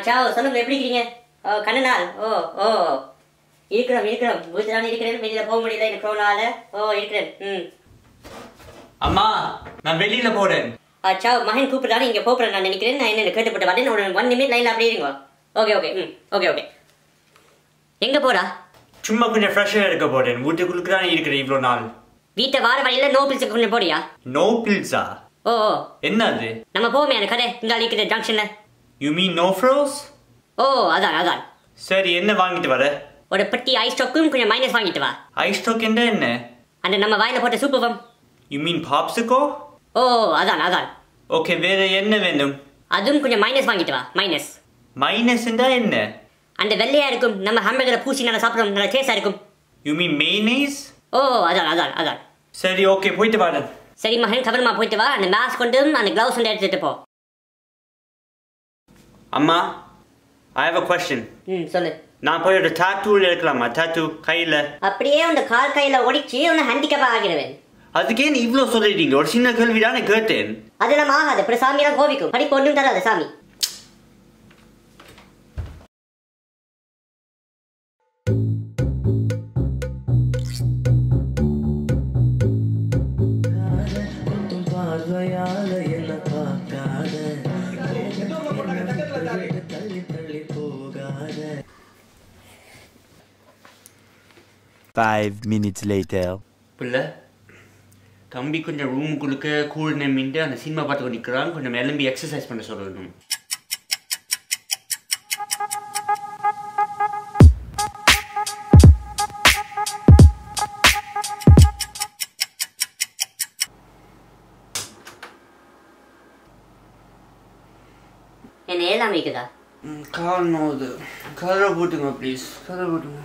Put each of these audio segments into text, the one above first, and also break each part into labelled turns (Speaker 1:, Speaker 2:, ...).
Speaker 1: Zhao சொல்லுங்க எப்படி இருக்கீங்க ஓ கண்ணனால் ஓ ஓ இருக்கிறோம் இருக்கிறோம் வீட்டில் தான் இருக்கிறேன் வெளியில போக முடியல இந்த கொரோனால ஓ இருக்கிறேன் ம்
Speaker 2: அம்மா நான் வெளியில போறேன்
Speaker 1: ஆ, சாவ் மகன் கூப்பிடுறாரு இங்க போகிறேன் நான் நினைக்கிறேன் நான் என்ன கேட்டுப்பட்டு வரேன் ஒரு ஒன் நிமிட் லைன்ல அப்படியே இருங்க ஓகே ஓகே ம் ஓகே ஓகே எங்க போறா
Speaker 2: சும்மா கொஞ்சம் ஃப்ரெஷ்ஷாக இருக்க போறேன் வீட்டுக்குள்ளுக்கு தான் இருக்கிறேன் இவ்வளோ நாள்
Speaker 1: வீட்டை வார வழியில நோ பில்ஸுக்கு கொஞ்சம் போறியா
Speaker 2: நோ பில்ஸா
Speaker 1: ஓ ஓ
Speaker 2: என்னது
Speaker 1: நம்ம போவோமே அந்த கடை இந்த இருக்கிற ஜங்ஷன்ல
Speaker 2: யூ மீன் நோ ஃப்ரோஸ்
Speaker 1: ஓ அதான் அதான்
Speaker 2: சரி என்ன வாங்கிட்டு வர
Speaker 1: ஒரு பெட்டி ஐஸ் ஸ்டாக்கும் கொஞ்சம் மைனஸ் வாங்கிட்டு வா
Speaker 2: ஐஸ் ஸ்டாக் என்ன என்ன
Speaker 1: அந்த நம்ம வாயில போட்ட சூப்பகம்
Speaker 2: யூ மீன் பாப்ஸுக்கோ
Speaker 1: ஓ அதான் அதான்
Speaker 2: ஓகே வேற என்ன வேணும்
Speaker 1: அதுவும் கொஞ்சம் மைனஸ் வாங்கிட்டு வா மைனஸ்
Speaker 2: மைனஸ் என்ன
Speaker 1: அந்த வெள்ளையா இருக்கும் நம்ம ஹம்பர்கரை பூசி நல்லா சாப்பிடும் நல்லா டேஸ்டா இருக்கும்
Speaker 2: யூ மீன் மெய்னீஸ்
Speaker 1: ஓ அதான் அதான் அதான்
Speaker 2: சரி ஓகே போயிட்டு வரேன்
Speaker 1: சரி மகன் கவனமா போயிட்டு வா அந்த மாஸ்க் கொண்டு அந்த கிளவுஸ் கொண்டு எடுத்துட்டு போ
Speaker 2: அம்மா ஐ ஹவ் அ கொஸ்டின்
Speaker 1: ம் சொல்லு
Speaker 2: நான் போய் ஒரு டாட்டூவில் இருக்கலாமா டாட்டூ கையில்
Speaker 1: அப்படியே அந்த கால் கையில ஒடிச்சு உன்னை ஹேண்டிகேப்பா ஆகிடுவேன்
Speaker 2: அதுக்கே நீ இவ்வளோ சொல்லிட்டீங்க ஒரு சின்ன கேள்வி தானே கேட்டேன்
Speaker 1: அதெல்லாம் ஆகாது அப்புறம் சாமி தான் கோவிக்கும் படிப்பு ஒன்றும் தராது சாமி
Speaker 3: கொஞ்சம் பார்வையால என்ன பார்க்காத தள்ளி தள்ளி போகாத
Speaker 4: Five minutes later.
Speaker 2: பிள்ளை தம்பி கொஞ்சம் ரூமுக்குள்ளுக்க கூல் நம்பிட்டு அந்த சினிமா பார்த்து நிற்கிறான் கொஞ்சம் எலும்பி எக்ஸசைஸ் பண்ண சொல்லணும்
Speaker 1: என்ன ஏழாம இருக்குதா
Speaker 2: கால் நோது கதவை போட்டுங்க ப்ளீஸ் கதவை போட்டுங்க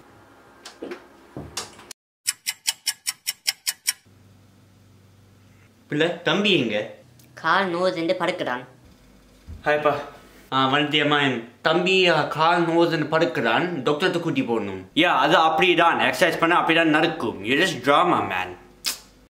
Speaker 2: பிள்ளை தம்பி எங்க
Speaker 1: கால் நோதுண்டு படுக்கிறான்
Speaker 2: ஹாய்ப்பா ஆ வந்துட்டியம்மா என் தம்பி ஆ, கால் நோதுன்னு படுக்கிறான் டாக்டர்கிட்ட கூட்டி போடணும் யா அது அப்படிதான் எக்ஸசைஸ் பண்ண அப்படிதான் நடக்கும் இட் இஸ் ட்ராமா மேன்